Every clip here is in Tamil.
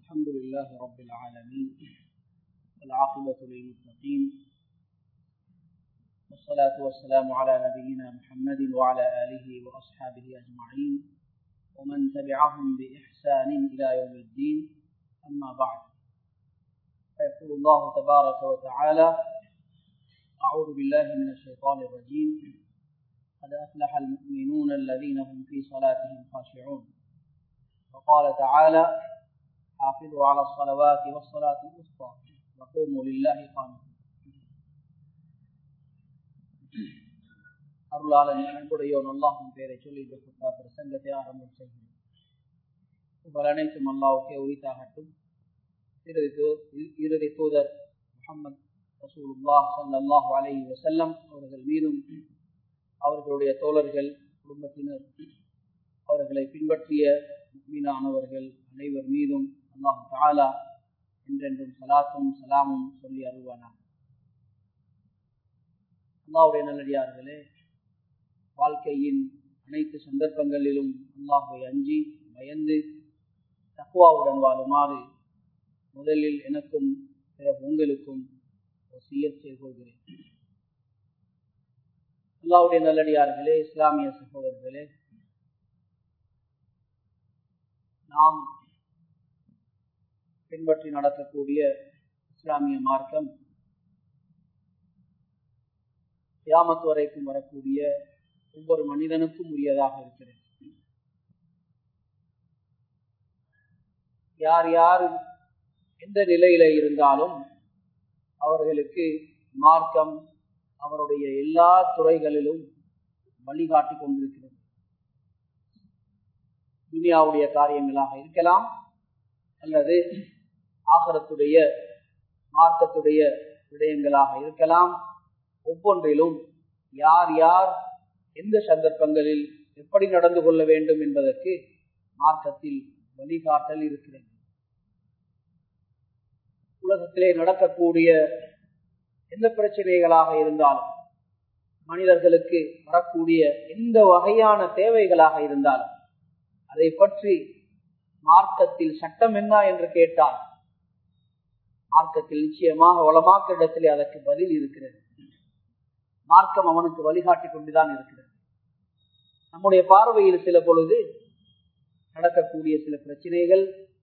الحمد لله رب العالمين والعاقبة للمتقين والصلاة والسلام على نبينا محمد وعلى آله وأصحابه أجمعين ومن تبعهم بإحسان إلى يوم الدين أما بعد فيقول الله تبارك وتعالى أعوذ بالله من الشيطان الرجيم قد أفلح المؤمنون الذين هم في صلاتهم خاشعون وقال تعالى حافظوا على الصلوات والصلاة الوسطى وقوموا لله قانتين அருளாளன் அன்புடையோன் அல்லாஹும் பேரை சொல்லி இந்த குத்தா பிரசங்கத்தை ஆரம்பம் செய்கிறேன் உங்கள் அனைத்தும் அல்லாவுக்கே உரித்தாகட்டும் இறுதி இறுதி தூதர் முகமது ரசூலுல்லா சல்லாஹு அலஹி வசல்லம் அவர்கள் மீதும் அவர்களுடைய தோழர்கள் குடும்பத்தினர் அவர்களை பின்பற்றிய மீனானவர்கள் அனைவர் மீதும் அல்லாஹு தாலா என்றென்றும் சலாத்தும் சலாமும் சொல்லி அருள்வானார் அல்லாவுடைய நல்லடியார்களே வாழ்க்கையின் அனைத்து சந்தர்ப்பங்களிலும் அல்லாஹை அஞ்சி பயந்து தக்குவாவுடன் வாழுமாறு முதலில் எனக்கும் பிறகு உங்களுக்கும் செய்யச் செய்கொள்கிறேன் அல்லாவுடைய நல்லடியார்களே இஸ்லாமிய சகோதரர்களே நாம் பின்பற்றி நடக்கக்கூடிய இஸ்லாமிய மார்க்கம் கியாமத்து வரைக்கும் வரக்கூடிய ஒவ்வொரு மனிதனுக்கும் உரியதாக இருக்கிறது யார் யார் எந்த நிலையில இருந்தாலும் அவர்களுக்கு மார்க்கம் அவருடைய எல்லா துறைகளிலும் வழிகாட்டி கொண்டிருக்கிறது துனியாவுடைய காரியங்களாக இருக்கலாம் அல்லது ஆகரத்துடைய மார்க்கத்துடைய விடயங்களாக இருக்கலாம் ஒவ்வொன்றிலும் யார் யார் எந்த சந்தர்ப்பங்களில் எப்படி நடந்து கொள்ள வேண்டும் என்பதற்கு மார்க்கத்தில் வழிகாட்டல் இருக்கிறது உலகத்திலே நடக்கக்கூடிய எந்த பிரச்சனைகளாக இருந்தாலும் மனிதர்களுக்கு வரக்கூடிய எந்த வகையான தேவைகளாக இருந்தாலும் அதை பற்றி மார்க்கத்தில் சட்டம் என்ன என்று கேட்டால் மார்க்கத்தில் நிச்சயமாக வளமாக்கிடத்திலே அதற்கு பதில் இருக்கிறது மார்க்கம் அவனுக்கு வழிகாட்டி கொண்டுதான் இருக்கிறது நம்முடைய பார்வையில் சில பொழுது நடக்கக்கூடிய சில பிரச்சனைகள்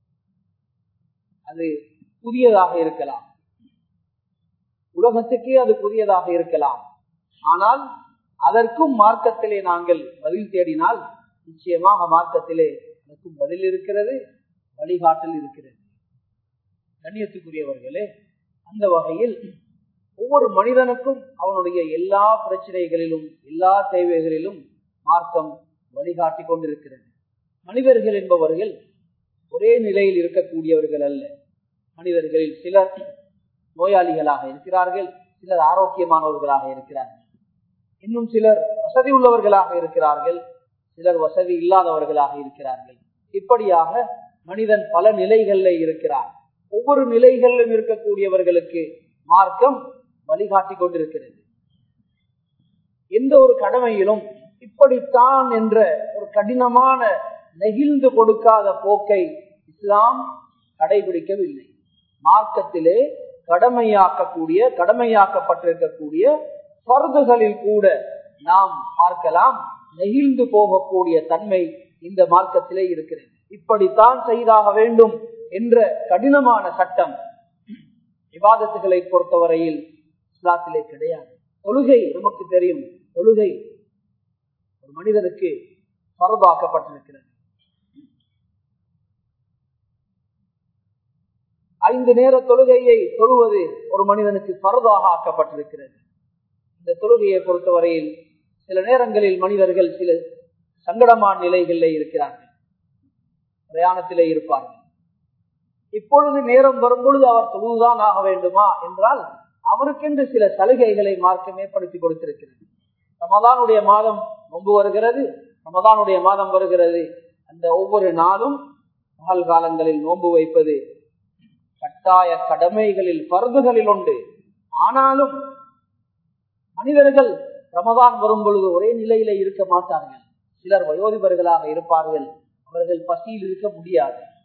அது புதியதாக இருக்கலாம் உலகத்துக்கே அது புதியதாக இருக்கலாம் ஆனால் அதற்கும் மார்க்கத்திலே நாங்கள் பதில் தேடினால் நிச்சயமாக மார்க்கத்திலே அதற்கும் பதில் இருக்கிறது வழிகாட்டல் இருக்கிறது கண்ணியத்துக்குரியவர்களே அந்த வகையில் ஒவ்வொரு மனிதனுக்கும் அவனுடைய எல்லா பிரச்சனைகளிலும் எல்லா தேவைகளிலும் மார்க்கம் வழிகாட்டி கொண்டிருக்கிறது மனிதர்கள் என்பவர்கள் ஒரே நிலையில் இருக்கக்கூடியவர்கள் அல்ல மனிதர்களில் சிலர் நோயாளிகளாக இருக்கிறார்கள் சிலர் ஆரோக்கியமானவர்களாக இருக்கிறார்கள் இன்னும் சிலர் வசதி உள்ளவர்களாக இருக்கிறார்கள் சிலர் வசதி இல்லாதவர்களாக இருக்கிறார்கள் இப்படியாக மனிதன் பல நிலைகளில் இருக்கிறார் ஒவ்வொரு நிலைகளிலும் இருக்கக்கூடியவர்களுக்கு மார்க்கம் வழிகாட்டி கொண்டிருக்கிறது எந்த ஒரு கடமையிலும் இப்படித்தான் என்ற ஒரு கடினமான நெகிழ்ந்து கொடுக்காத போக்கை இஸ்லாம் கடைபிடிக்கவில்லை மார்க்கத்திலே கடமையாக்கக்கூடிய கடமையாக்கப்பட்டிருக்கக்கூடிய பருதுகளில் கூட நாம் பார்க்கலாம் நெகிழ்ந்து போகக்கூடிய தன்மை இந்த மார்க்கத்திலே இருக்கிறது இப்படித்தான் செய்தாக வேண்டும் என்ற கடினமான சட்டம் விவாதத்துகளை பொறுத்தவரையில் இஸ்லாத்திலே கிடையாது தொழுகை நமக்கு தெரியும் தொழுகை ஒரு மனிதனுக்கு பரவாக்கப்பட்டிருக்கிறது ஐந்து நேர தொழுகையை தொழுவது ஒரு மனிதனுக்கு பரதாக ஆக்கப்பட்டிருக்கிறது இந்த தொழுகையை பொறுத்தவரையில் சில நேரங்களில் மனிதர்கள் சில சங்கடமான நிலைகளில் இருக்கிறார்கள் பிரயாணத்திலே இருப்பார்கள் இப்பொழுது நேரம் வரும்பொழுது அவர் தொழுதுதான் ஆக வேண்டுமா என்றால் அவருக்கென்று சில சலுகைகளை மார்க்கம் ஏற்படுத்தி கொடுத்திருக்கிறது ரமதானுடைய மாதம் நொம்பு வருகிறது ரமதானுடைய மாதம் வருகிறது அந்த ஒவ்வொரு நாளும் பகல் காலங்களில் நோன்பு வைப்பது கட்டாய கடமைகளில் பருதுகளில் உண்டு ஆனாலும் மனிதர்கள் ரமதான் வரும் பொழுது ஒரே நிலையில இருக்க மாட்டார்கள் சிலர் வயோதிபர்களாக இருப்பார்கள் அவர்கள் பசியில் இருக்க முடியாது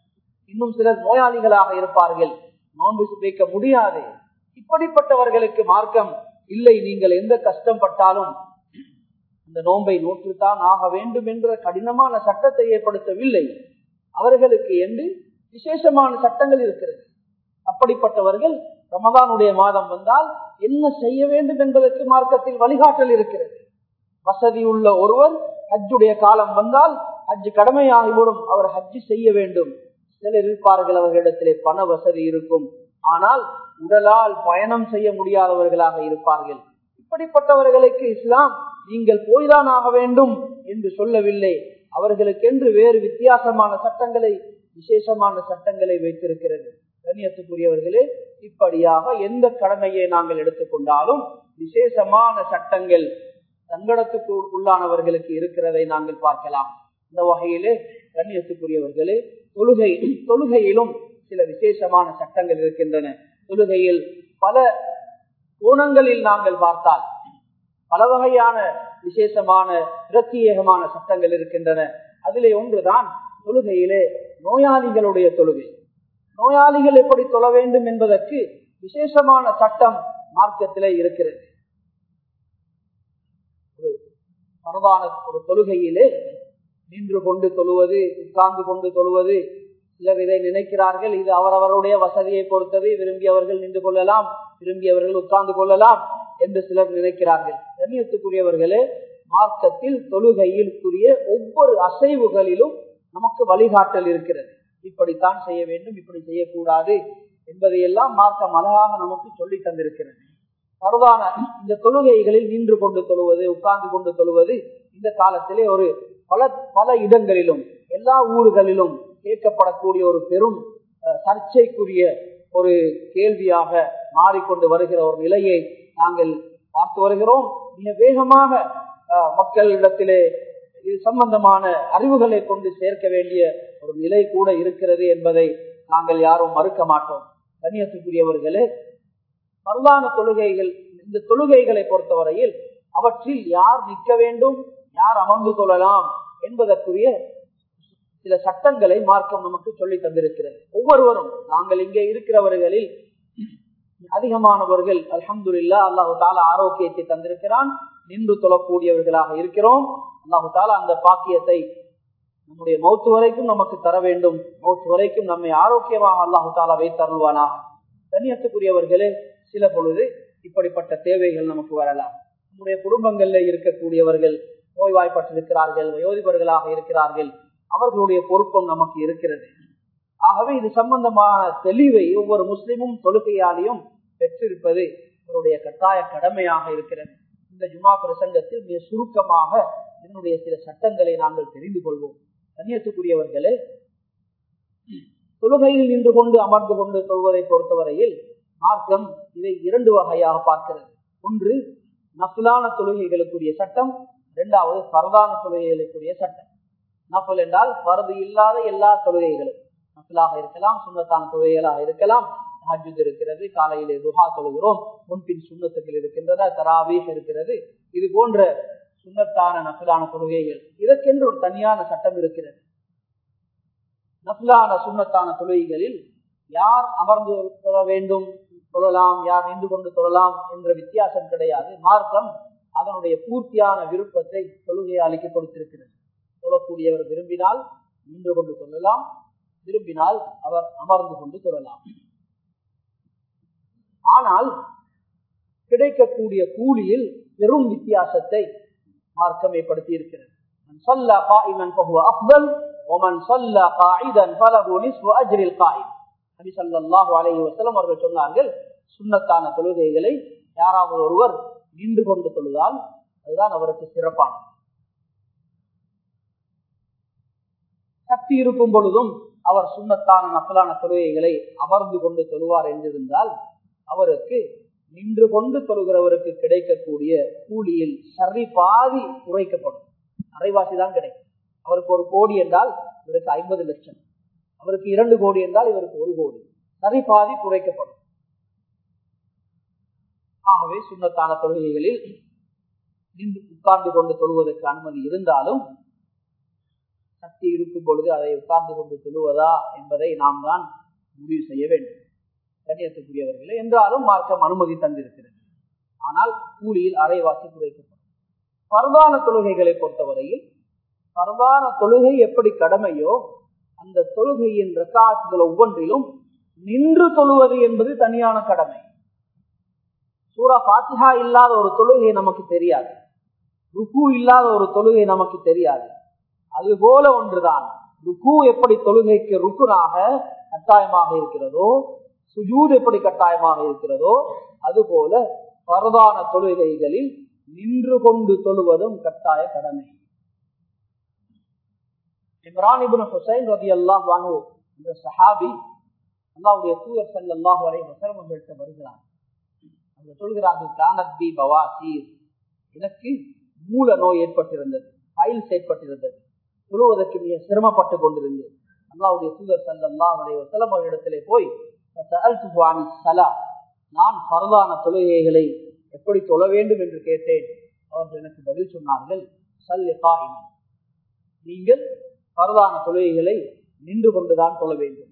இன்னும் சிலர் நோயாளிகளாக இருப்பார்கள் நோன்பு வைக்க முடியாது இப்படிப்பட்டவர்களுக்கு மார்க்கம் இல்லை நீங்கள் எந்த கஷ்டம் பட்டாலும் இந்த நோன்பை நோற்றுத்தான் ஆக வேண்டும் என்ற கடினமான சட்டத்தை ஏற்படுத்தவில்லை அவர்களுக்கு என்று விசேஷமான சட்டங்கள் இருக்கிறது அப்படிப்பட்டவர்கள் ரமதானுடைய மாதம் வந்தால் என்ன செய்ய வேண்டும் என்பதற்கு மார்க்கத்தில் வழிகாட்டல் இருக்கிறது வசதி உள்ள ஒருவர் ஹஜ்ஜுடைய காலம் வந்தால் ஹஜ் கடமையாகிவிடும் அவர் ஹஜ்ஜு செய்ய வேண்டும் சிலர் இருப்பார்கள் அவர்களிடத்திலே பண வசதி இருக்கும் ஆனால் உடலால் பயணம் செய்ய முடியாதவர்களாக இருப்பார்கள் இப்படிப்பட்டவர்களுக்கு இஸ்லாம் நீங்கள் போய்தான் ஆக வேண்டும் என்று சொல்லவில்லை அவர்களுக்கென்று வேறு வித்தியாசமான சட்டங்களை விசேஷமான சட்டங்களை வைத்திருக்கிறது கண்ணியத்துக்குரியவர்களே இப்படியாக எந்த கடமையை நாங்கள் எடுத்துக்கொண்டாலும் விசேஷமான சட்டங்கள் சங்கடத்துக்கு உள்ளானவர்களுக்கு இருக்கிறதை நாங்கள் பார்க்கலாம் இந்த வகையிலே கண்ணியத்துக்குரியவர்களே தொழுகை தொழுகையிலும் சில விசேஷமான சட்டங்கள் இருக்கின்றன தொழுகையில் பல கோணங்களில் நாங்கள் பார்த்தால் பல வகையான விசேஷமான பிரத்யேகமான சட்டங்கள் இருக்கின்றன அதிலே ஒன்றுதான் தொழுகையிலே நோயாளிகளுடைய தொழுகை நோயாளிகள் எப்படி தொழ வேண்டும் என்பதற்கு விசேஷமான சட்டம் மார்க்கத்திலே இருக்கிறது ஒரு பரவான ஒரு தொழுகையிலே நின்று கொண்டு தொழுவது உட்கார்ந்து கொண்டு தொழுவது சிலர் இதை நினைக்கிறார்கள் இது அவரவருடைய வசதியை பொறுத்தது விரும்பியவர்கள் நின்று கொள்ளலாம் விரும்பியவர்கள் உட்கார்ந்து கொள்ளலாம் என்று சிலர் நினைக்கிறார்கள் கண்ணியத்துக்குரியவர்களே மார்க்கத்தில் தொழுகையிற்குரிய ஒவ்வொரு அசைவுகளிலும் நமக்கு வழிகாட்டல் இருக்கிறது இப்படித்தான் செய்ய வேண்டும் இப்படி செய்யக்கூடாது என்பதையெல்லாம் மார்க்கம் அழகாக நமக்கு சொல்லி தந்திருக்கிறது பரவான இந்த தொழுகைகளில் நின்று கொண்டு தொழுவது உட்கார்ந்து கொண்டு தொழுவது இந்த காலத்திலே ஒரு பல பல இடங்களிலும் எல்லா ஊர்களிலும் கேட்கப்படக்கூடிய ஒரு பெரும் சர்ச்சைக்குரிய ஒரு கேள்வியாக மாறிக்கொண்டு வருகிற ஒரு நிலையை நாங்கள் பார்த்து வருகிறோம் மிக வேகமாக மக்களிடத்திலே இது சம்பந்தமான அறிவுகளை கொண்டு சேர்க்க வேண்டிய ஒரு நிலை கூட இருக்கிறது என்பதை நாங்கள் யாரும் மறுக்க மாட்டோம் கண்ணியத்துக்குரியவர்களே பரவான தொழுகைகள் இந்த தொழுகைகளை பொறுத்தவரையில் அவற்றில் யார் நிற்க வேண்டும் யார் அமர்ந்து கொள்ளலாம் என்பதற்குரிய சில சட்டங்களை மார்க்கம் நமக்கு சொல்லி தந்திருக்கிறது ஒவ்வொருவரும் நாங்கள் இங்கே இருக்கிறவர்களில் அதிகமானவர்கள் அலமது இல்லா அல்லாஹு தாலா ஆரோக்கியத்தை தந்திருக்கிறான் நின்று தொழக்கூடியவர்களாக இருக்கிறோம் அல்லாஹு தாலா அந்த பாக்கியத்தை நம்முடைய மௌத்து வரைக்கும் நமக்கு தர வேண்டும் மௌத்து வரைக்கும் நம்மை ஆரோக்கியமாக அல்லாஹு தாலா வைத்தருள்வானா தனியத்துக்குரியவர்களே சில பொழுது இப்படிப்பட்ட தேவைகள் நமக்கு வரலாம் நம்முடைய குடும்பங்கள்ல இருக்கக்கூடியவர்கள் நோய்வாய்ப்பட்டிருக்கிறார்கள் வயோதிபர்களாக இருக்கிறார்கள் அவர்களுடைய பொறுப்பும் நமக்கு இருக்கிறது ஆகவே இது சம்பந்தமான தெளிவை ஒவ்வொரு முஸ்லிமும் தொழுகையாலையும் பெற்றிருப்பது அவருடைய கட்டாய கடமையாக இருக்கிறது இந்த ஜுமா பிரசங்கத்தில் மிக சுருக்கமாக இதனுடைய சில சட்டங்களை நாங்கள் தெரிந்து கொள்வோம் கண்ணியத்துக்குரியவர்களே தொழுகையில் நின்று கொண்டு அமர்ந்து கொண்டு தொழுவதை பொறுத்தவரையில் மார்க்கம் இதை இரண்டு வகையாக பார்க்கிறது ஒன்று நஃபிலான தொழுகைகளுக்குரிய சட்டம் இரண்டாவது பரதான தொழுகைகளுக்குரிய சட்டம் நஃபல் என்றால் பரது இல்லாத எல்லா தொழுகைகளும் நஃபிலாக இருக்கலாம் சுண்ணத்தான தொழுகைகளாக இருக்கலாம் ஹஜ்ஜுத் இருக்கிறது காலையிலே துஹா தொழுகிறோம் முன்பின் சுண்ணத்துகள் இருக்கின்றன தராவீக் இருக்கிறது இது போன்ற சுண்ணத்தான நஃபிலான தொழுகைகள் இதற்கென்று ஒரு தனியான சட்டம் இருக்கிறது நஃபிலான சுண்ணத்தான தொழுகைகளில் யார் அமர்ந்து தொழ வேண்டும் தொழலாம் யார் நின்று கொண்டு தொழலாம் என்ற வித்தியாசம் கிடையாது மார்க்கம் அதனுடைய பூர்த்தியான விருப்பத்தை தொழுகையாளிக்கு கொடுத்திருக்கிறது தொழக்கூடியவர் விரும்பினால் நின்று கொண்டு தொழலாம் விரும்பினால் அவர் அமர்ந்து கொண்டு தொழலாம் ஆனால் கிடைக்கக்கூடிய கூலியில் பெரும் வித்தியாசத்தை மார்க்கம் ஏற்படுத்தி இருக்கிறது அவர்கள் சொன்னார்கள் சுண்ணத்தான தொழுகைகளை யாராவது ஒருவர் நின்று கொண்டு தொழுதால் அதுதான் அவருக்கு சிறப்பானது சக்தி இருக்கும் பொழுதும் அவர் சுண்ணத்தான நக்கலான தொழுகைகளை அமர்ந்து கொண்டு தொழுவார் என்றிருந்தால் அவருக்கு நின்று கொண்டு தொழுகிறவருக்கு கிடைக்கக்கூடிய கூலியில் சரி பாதி குறைக்கப்படும் அரைவாசி தான் கிடைக்கும் அவருக்கு ஒரு கோடி என்றால் இவருக்கு ஐம்பது லட்சம் அவருக்கு இரண்டு கோடி என்றால் இவருக்கு ஒரு கோடி சரி பாதி குறைக்கப்படும் ஆகவே சுண்ணத்தான தொழுகைகளில் நின்று உட்கார்ந்து கொண்டு தொழுவதற்கு அனுமதி இருந்தாலும் சக்தி இருக்கும் பொழுது அதை உட்கார்ந்து கொண்டு சொல்லுவதா என்பதை நாம் தான் முடிவு செய்ய வேண்டும் கண்ணியத்துக்குரியவர்களே என்றாலும் மார்க்கம் அனுமதி தந்திருக்கிறது ஆனால் கூலியில் அரைவாசி குறைக்கப்படும் பரவான தொழுகைகளை பொறுத்தவரையில் பரவான தொழுகை எப்படி கடமையோ அந்த தொழுகையின் ரசாத்துகள் ஒவ்வொன்றிலும் நின்று தொழுவது என்பது தனியான கடமை சூரா பாத்திஹா இல்லாத ஒரு தொழுகை நமக்கு தெரியாது ருக்கு இல்லாத ஒரு தொழுகை நமக்கு தெரியாது அது போல ஒன்றுதான் ருக்கு எப்படி தொழுகைக்கு ருக்குனாக கட்டாயமாக இருக்கிறதோ சுஜூத் எப்படி கட்டாயமாக இருக்கிறதோ அதுபோல பரதான தொழுகைகளில் நின்று கொண்டு தொழுவதும் கட்டாய கடமை இம்ரான் இபுன் ஹுசைன் ரதி அல்லாஹ் வானு இந்த சஹாபி அல்லாவுடைய தூதர் சல்லாஹ் வரை வசரமங்கள்கிட்ட வருகிறார் அவங்க சொல்கிறார்கள் கானத்தி பவாசீர் எனக்கு மூல நோய் ஏற்பட்டிருந்தது பைல்ஸ் ஏற்பட்டிருந்தது தொழுவதற்கு மிக சிரமப்பட்டு கொண்டிருந்தேன் அல்லாவுடைய தூதர் சல்லா வரை வசலம் அவரிடத்திலே போய் சலா நான் பரதான தொழுகைகளை எப்படி தொழ வேண்டும் என்று கேட்டேன் அவர்கள் எனக்கு பதில் சொன்னார்கள் சல்லிகா நீங்கள் பரதான தொழுகைகளை நின்று கொண்டுதான் தொழ வேண்டும்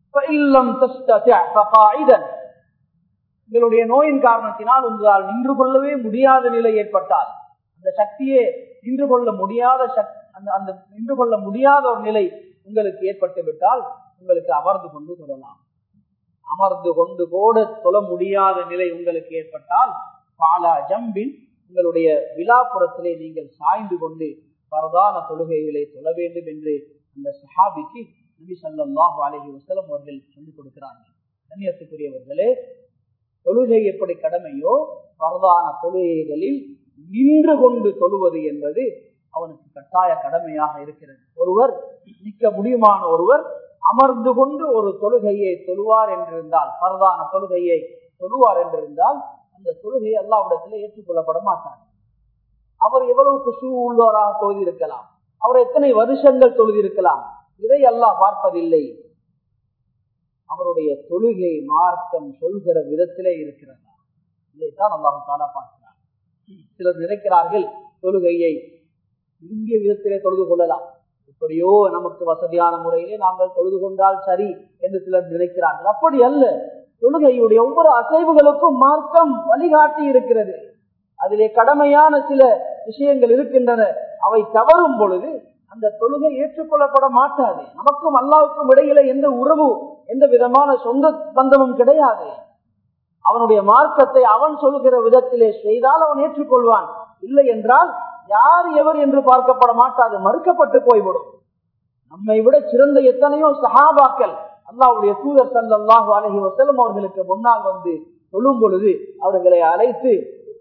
உங்களுடைய நோயின் காரணத்தினால் உங்களால் நின்று கொள்ளவே முடியாத நிலை ஏற்பட்டால் அந்த சக்தியே நின்று கொள்ள முடியாத அந்த அந்த நின்று கொள்ள முடியாத ஒரு நிலை உங்களுக்கு ஏற்பட்டு விட்டால் உங்களுக்கு அமர்ந்து கொண்டு சொல்லலாம் அமர்ந்து கொண்டு கூட தொழ முடியாத நிலை உங்களுக்கு ஏற்பட்டால் பாலா ஜம்பின் உங்களுடைய விழாப்புறத்திலே நீங்கள் சாய்ந்து கொண்டு பரதான தொழுகைகளை தொழ வேண்டும் என்று அந்த சஹாபிக்கு நபி சல்லாஹ் அலஹி வசலம் அவர்கள் சொல்லிக் கொடுக்கிறார்கள் கண்ணியத்துக்குரியவர்களே தொழுகை எப்படி கடமையோ பரதான தொழுகைகளில் நின்று கொண்டு தொழுவது என்பது அவனுக்கு கட்டாய கடமையாக இருக்கிறது ஒருவர் நிற்க முடியுமான ஒருவர் அமர்ந்து கொண்டு ஒரு தொழுகையை தொழுவார் என்றிருந்தால் பரதான தொழுகையை தொழுவார் என்றிருந்தால் அந்த தொழுகை எல்லாவிடத்திலே ஏற்றுக்கொள்ளப்பட மாட்டார் அவர் எவ்வளவு குசு உள்ளவராக தொழுதிருக்கலாம் அவர் எத்தனை வருஷங்கள் தொழுதிருக்கலாம் இதை அல்லாஹ் பார்ப்பதில்லை அவருடைய தொழுகை மார்க்கம் சொல்கிற விதத்திலே இருக்கிறதா இதைத்தான் அல்லாஹு தாலா பார்க்கிறார் சிலர் நினைக்கிறார்கள் தொழுகையை விரும்பிய விதத்திலே தொழுது கொள்ளலாம் எப்படியோ நமக்கு வசதியான முறையிலே நாங்கள் தொழுது கொண்டால் சரி என்று சிலர் நினைக்கிறார்கள் அப்படி அல்ல தொழுகையுடைய ஒவ்வொரு அசைவுகளுக்கும் மார்க்கம் வழிகாட்டி இருக்கிறது அதிலே கடமையான சில விஷயங்கள் இருக்கின்றன அவை தவறும் பொழுது அந்த தொழுகை ஏற்றுக்கொள்ளப்பட மாட்டாது நமக்கும் அல்லாவுக்கும் இடையில எந்த உறவு எந்த விதமான சொந்த பந்தமும் கிடையாது அவனுடைய மார்க்கத்தை அவன் சொல்கிற விதத்திலே செய்தால் அவன் ஏற்றுக்கொள்வான் இல்லை என்றால் யார் எவர் என்று பார்க்கப்பட மாட்டாது மறுக்கப்பட்டு போய்விடும் நம்மை விட சிறந்த எத்தனையோ சகாபாக்கள் அல்லாவுடைய தூதர் சல்லாஹு அலஹி வசலம் அவர்களுக்கு முன்னால் வந்து சொல்லும் பொழுது அவர்களை அழைத்து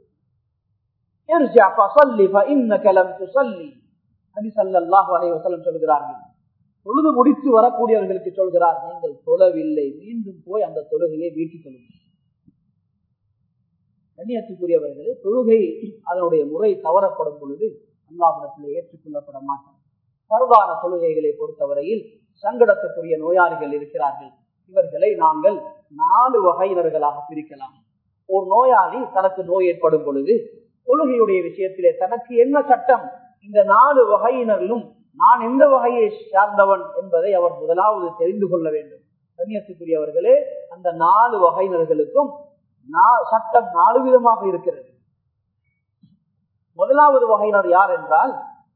சொல்கிறார்கள் தொழுது முடித்து வரக்கூடியவர்களுக்கு சொல்கிறார் நீங்கள் தொழவில்லை மீண்டும் போய் அந்த தொழுகையை வீட்டுக் கொள்ளுங்கள் கண்ணியத்துக்குரியவர்களே தொழுகை அதனுடைய முறை தவறப்படும் பொழுது அல்லாவிடத்தில் ஏற்றுக்கொள்ளப்பட மாட்டார் பரவான தொழுகைகளை பொறுத்தவரையில் சங்கடத்துக்குரிய நோயாளிகள் இருக்கிறார்கள் இவர்களை நாங்கள் நாலு வகையினர்களாக பிரிக்கலாம் ஒரு நோயாளி தனக்கு நோய் ஏற்படும் பொழுது தொழுகையுடைய விஷயத்திலே தனக்கு என்ன சட்டம் இந்த நாலு வகையினரிலும் நான் எந்த வகையை சார்ந்தவன் என்பதை அவர் முதலாவது தெரிந்து கொள்ள வேண்டும் கண்ணியத்துக்குரியவர்களே அந்த நாலு வகையினர்களுக்கும் சட்டம் நாலு விதமாக இருக்கிறது முதலாவது வகையினர் யார் என்றால்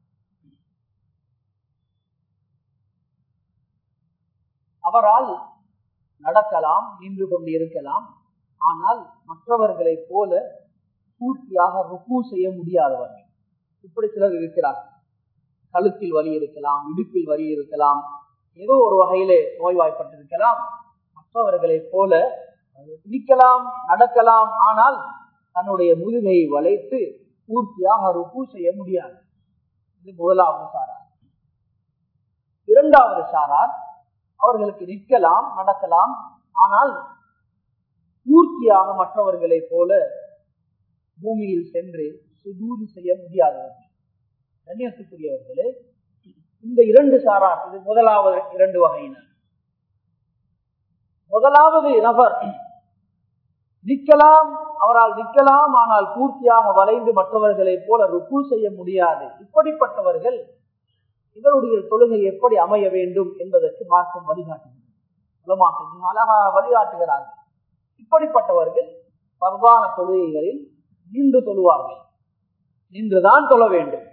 அவரால் நடக்கலாம் நின்று கொண்டு இருக்கலாம் ஆனால் மற்றவர்களைப் போல பூர்த்தியாக ருக்கு செய்ய முடியாதவர்கள் இப்படி சிலர் இருக்கிறார் கழுத்தில் வலி இருக்கலாம் இடுப்பில் வலி இருக்கலாம் ஏதோ ஒரு வகையிலே நோய்வாய்ப்பட்டிருக்கலாம் மற்றவர்களைப் போல நிற்கலாம் நடக்கலாம் ஆனால் தன்னுடைய முதுகையை வளைத்து பூர்த்தியாக ருக்கு செய்ய முடியாது இது முதலாவது சாரார் இரண்டாவது சாரார் அவர்களுக்கு நிற்கலாம் நடக்கலாம் ஆனால் பூர்த்தியாக மற்றவர்களைப் போல பூமியில் சென்று சுதூது செய்ய முடியாதவர்கள் கண்ணியத்துக்குரியவர்களே இந்த இரண்டு சாரார் இது முதலாவது இரண்டு வகையினர் முதலாவது நபர் நிற்கலாம் அவரால் நிற்கலாம் ஆனால் பூர்த்தியாக வளைந்து மற்றவர்களைப் போல ருக்கு செய்ய முடியாது இப்படிப்பட்டவர்கள் இவருடைய தொழுகை எப்படி அமைய வேண்டும் என்பதற்கு மாற்றம் வழிகாட்டுகிறது உலமாக்கள் அழகா வழிகாட்டுகிறார்கள் இப்படிப்பட்டவர்கள் பரவான தொழுகைகளில் நின்று தொழுவார்கள் நின்றுதான் தொழ வேண்டும்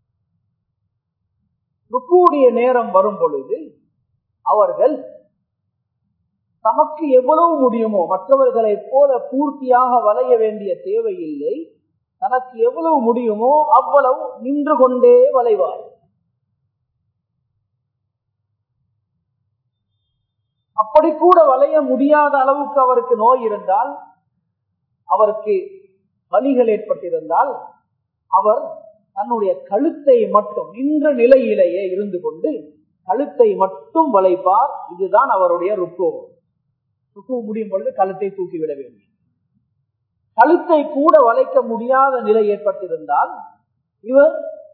ருக்குடைய நேரம் வரும் பொழுது அவர்கள் தமக்கு எவ்வளவு முடியுமோ மற்றவர்களைப் போல பூர்த்தியாக வளைய வேண்டிய தேவையில்லை தனக்கு எவ்வளவு முடியுமோ அவ்வளவு நின்று கொண்டே வளைவார் அப்படி கூட வளைய முடியாத அளவுக்கு அவருக்கு நோய் இருந்தால் அவருக்கு வலிகள் ஏற்பட்டிருந்தால் அவர் தன்னுடைய கழுத்தை மட்டும் நின்ற நிலையிலேயே இருந்து கொண்டு கழுத்தை மட்டும் வளைப்பார் இதுதான் அவருடைய ருக்கு ருக்கு முடியும் பொழுது கழுத்தை தூக்கிவிட வேண்டும் கழுத்தை கூட வளைக்க முடியாத நிலை ஏற்பட்டிருந்தால் இவர்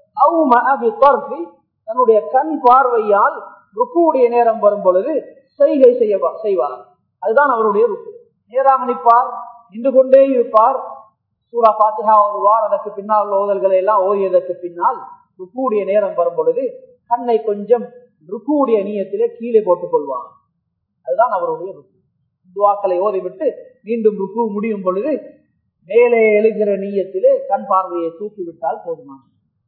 தன்னுடைய கண் பார்வையால் ருக்குடைய நேரம் வரும் பொழுது செய்கை செய்ய செய்வார் அதுதான் அவருடைய ருக்கு நேராக நிற்பார் நின்று கொண்டே இருப்பார் சூரா பாத்திகா ஓதுவார் அதற்கு பின்னால் உள்ள ஓதல்களை எல்லாம் ஓதியதற்கு பின்னால் ருக்குடைய நேரம் வரும் பொழுது கண்ணை கொஞ்சம் ருக்குடைய நீயத்திலே கீழே போட்டுக் கொள்வார் அதுதான் அவருடைய ருக்கு துவாக்களை ஓதிவிட்டு மீண்டும் ருக்கு முடியும் பொழுது மேலே எழுகிற நீயத்திலே கண் பார்வையை தூக்கிவிட்டால் போதுமானது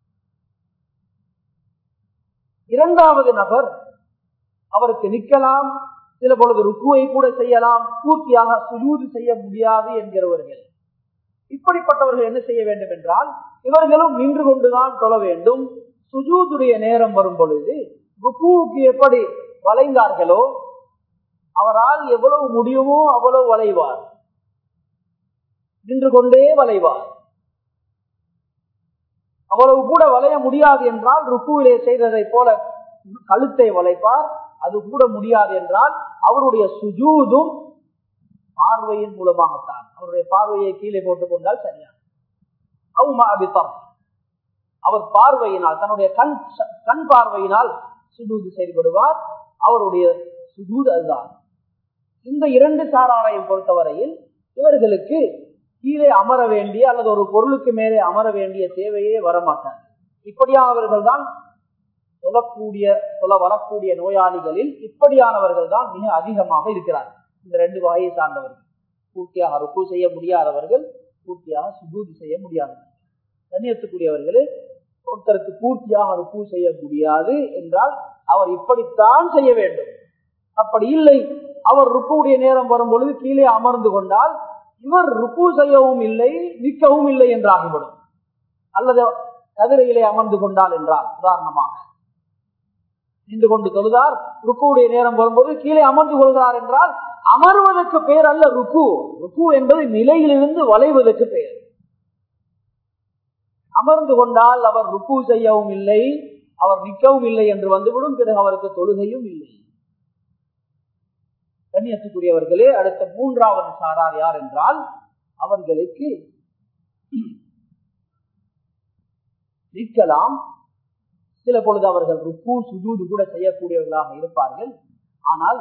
இரண்டாவது நபர் அவருக்கு நிற்கலாம் சில பொழுது ருக்குவை கூட செய்யலாம் பூர்த்தியாக சுஜூது செய்ய முடியாது என்கிறவர்கள் இப்படிப்பட்டவர்கள் என்ன செய்ய வேண்டும் என்றால் இவர்களும் நின்று கொண்டுதான் தொழ வேண்டும் சுஜூதுடைய நேரம் வரும் பொழுது ருக்குவுக்கு எப்படி வளைந்தார்களோ அவரால் எவ்வளவு முடியுமோ அவ்வளவு வளைவார் நின்று கொண்டே வளைவார் அவ்வளவு கூட வளைய முடியாது என்றால் ருக்குவிலே செய்ததை போல கழுத்தை வளைப்பார் அது கூட முடியாது என்றால் அவருடைய சுஜூதும் பார்வையின் மூலமாகத்தான் அவருடைய பார்வையை கீழே போட்டுக் கொண்டால் சரியா அவுமாபித்தம் அவர் பார்வையினால் தன்னுடைய கண் கண் பார்வையினால் சுஜூது செயல்படுவார் அவருடைய சுஜூது அதுதான் இந்த இரண்டு சாராரையும் பொறுத்தவரையில் இவர்களுக்கு கீழே அமர வேண்டிய அல்லது ஒரு பொருளுக்கு மேலே அமர வேண்டிய தேவையே வரமாட்டார் இப்படியானவர்கள் தான் சொல்லக்கூடிய சொல்ல வரக்கூடிய நோயாளிகளில் இப்படியானவர்கள் தான் மிக அதிகமாக இருக்கிறார்கள் இந்த ரெண்டு வகையை சார்ந்தவர்கள் பூர்த்தியாக ருக்கு செய்ய முடியாதவர்கள் பூர்த்தியாக சுபூதி செய்ய முடியாதவர்கள் கண்ணியத்துக்குரியவர்களே ஒருத்தருக்கு பூர்த்தியாக ருக்கு செய்ய முடியாது என்றால் அவர் இப்படித்தான் செய்ய வேண்டும் அப்படி இல்லை அவர் ருக்குடைய நேரம் வரும் பொழுது கீழே அமர்ந்து கொண்டால் இவர் ருக்கு செய்யவும் இல்லை நிற்கவும் இல்லை என்று ஆகிவிடும் அல்லது கதிரையிலே அமர்ந்து கொண்டால் என்றால் உதாரணமாக நின்று கொண்டு தொழுதார் ருக்குடைய நேரம் வரும்போது கீழே அமர்ந்து கொள்கிறார் என்றால் அமர்வதற்கு பெயர் அல்ல ருக்கு ருக்கு என்பது நிலையிலிருந்து வளைவதற்கு பெயர் அமர்ந்து கொண்டால் அவர் ருக்கு செய்யவும் இல்லை அவர் நிற்கவும் இல்லை என்று வந்துவிடும் பிறகு அவருக்கு தொழுகையும் இல்லை கண்ணியத்துக்குரியவர்களே அடுத்த மூன்றாவது சாரார் யார் என்றால் அவர்களுக்கு நிற்கலாம் சில பொழுது அவர்கள் ருக்கு சுஜூது கூட செய்யக்கூடியவர்களாக இருப்பார்கள் ஆனால்